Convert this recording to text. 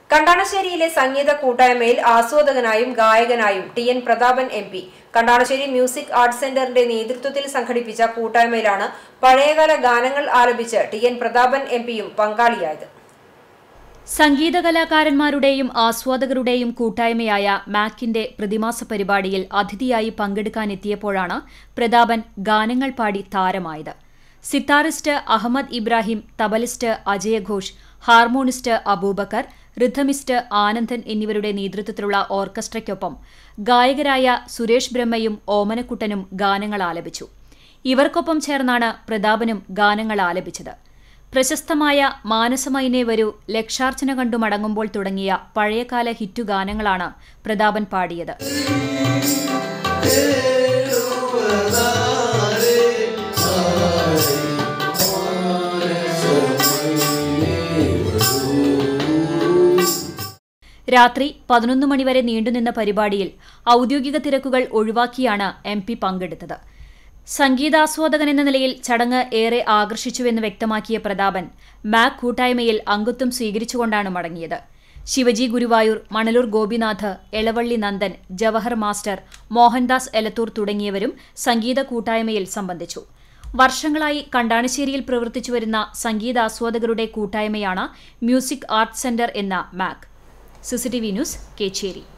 കണ്ടാണശ്ശേരിയിലെ സംഗീത കൂട്ടായ്മയിൽ ആസ്വാദകനായും ഗായകനായും T N Prathapan M P Kandanassery music arts സെന്ററിന്റെ നേതൃത്വത്തിൽ സംഘടിപ്പിച്ച കൂട്ടായ്മയിലാണ് പഴയകാല ഗാനങ്ങൾ ആലപിച്ച് ടി എൻ പ്രതാപൻ എം പിയും പങ്കാളിയായത് സംഗീത കലാകാരന്മാരുടെയും ആസ്വാദകരുടെയും കൂട്ടായ്മയായ മാക്കിന്റെ പ്രതിമാസ പരിപാടിയിൽ അതിഥിയായി പങ്കെടുക്കാനെത്തിയപ്പോഴാണ് പ്രതാപൻ ഗാനങ്ങൾ പാടി താരമായത് സിത്താറിസ്റ്റ് അഹമ്മദ് ഇബ്രാഹിം തബലിസ്റ്റ് അജയഘോഷ് ഹാർമോണിസ്റ്റ് അബൂബക്കർ റിഥമിസ്റ്റ് ആനന്ദൻ എന്നിവരുടെ നേതൃത്വത്തിലുള്ള ഓർക്കസ്ട്രയ്ക്കൊപ്പം ഗായകരായ സുരേഷ് ബ്രഹ്മയും ഓമനക്കുട്ടനും ഗാനങ്ങൾ ആലപിച്ചു ഇവർക്കൊപ്പം ചേർന്നാണ് പ്രതാപനും ഗാനങ്ങൾ ആലപിച്ചത് പ്രശസ്തമായ മാനസമൈനെ വരൂ ലക്ഷാർച്ചന കണ്ടു മടങ്ങുമ്പോൾ തുടങ്ങിയ പഴയകാല ഹിറ്റു ഗാനങ്ങളാണ് പ്രതാപൻ പാടിയത് രാത്രി പതിനൊന്ന് മണിവരെ നീണ്ടുനിന്ന പരിപാടിയിൽ ഔദ്യോഗിക തിരക്കുകൾ ഒഴിവാക്കിയാണ് എം പി പങ്കെടുത്തത് സംഗീതാസ്വാദകൻ എന്ന നിലയിൽ ചടങ്ങ് ഏറെ ആകർഷിച്ചുവെന്ന് വ്യക്തമാക്കിയ പ്രതാപൻ മാക് കൂട്ടായ്മയിൽ അംഗത്വം സ്വീകരിച്ചുകൊണ്ടാണ് മടങ്ങിയത് ശിവജി ഗുരുവായൂർ മണലൂർ ഗോപിനാഥ് എളവള്ളി നന്ദൻ ജവഹർ മാസ്റ്റർ മോഹൻദാസ് എലത്തൂർ തുടങ്ങിയവരും സംഗീത കൂട്ടായ്മയിൽ സംബന്ധിച്ചു വർഷങ്ങളായി കണ്ടാണശ്ശേരിയിൽ പ്രവർത്തിച്ചുവരുന്ന സംഗീതാസ്വാദകരുടെ കൂട്ടായ്മയാണ് മ്യൂസിക് ആർട്സ് സെന്റർ എന്ന മാക് സിസിടിവി ന്യൂസ് കേച്ചേരി